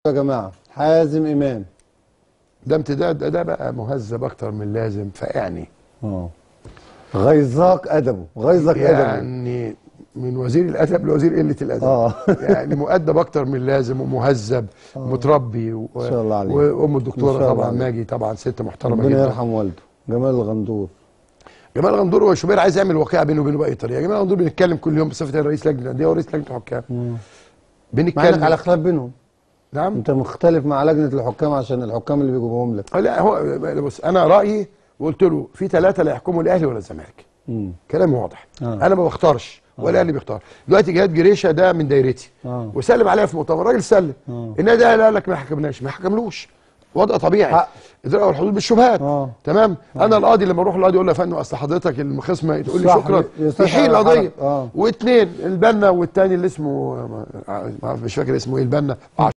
يا جماعه حازم امام ده امتداد ده, ده بقى مهذب اكتر من لازم فيعني اه غيظاك ادبه غيظك ادبه يعني من وزير الادب لوزير قله الادب اه يعني مؤدب اكتر من لازم ومهذب متربي و... ما شاء الله عليه. وام ما الدكتوره شاء الله طبعا عليه. ماجي طبعا ست محترمه ربنا جدا يرحم والده جمال الغندور جمال غندور وشوبير عايز يعمل واقعه بينه وبينه باي طريقه جمال غندور بنتكلم كل يوم بصفه رئيس لجنه الانديه ورئيس لجنه الحكام مع انك بنتكلم على خلاف بينهم نعم انت مختلف مع لجنه الحكام عشان الحكام اللي بيجيبوهم لك لا هو بص انا رايي وقلت له في ثلاثه لا يحكموا الاهلي ولا الزمالك مم. كلامي واضح آه. انا ما بختارش ولا الاهلي بيختار دلوقتي جهاد جريشه ده من دايرتي آه. وسلم عليا في مؤتمر الراجل سلم آه. النادي الاهلي قال لك ما حكمناش ما حكملوش وضع طبيعي حق. ادراء الحدود بالشبهات آه. تمام انا القاضي لما اروح القاضي يقول له يا فندم اصل حضرتك الخصم تقول لي صح، شكرا يستشعر يحيل الحرج. القضيه آه. واثنين البنا والتاني اللي اسمه ما- ما- مش فاكر اسمه ايه البنا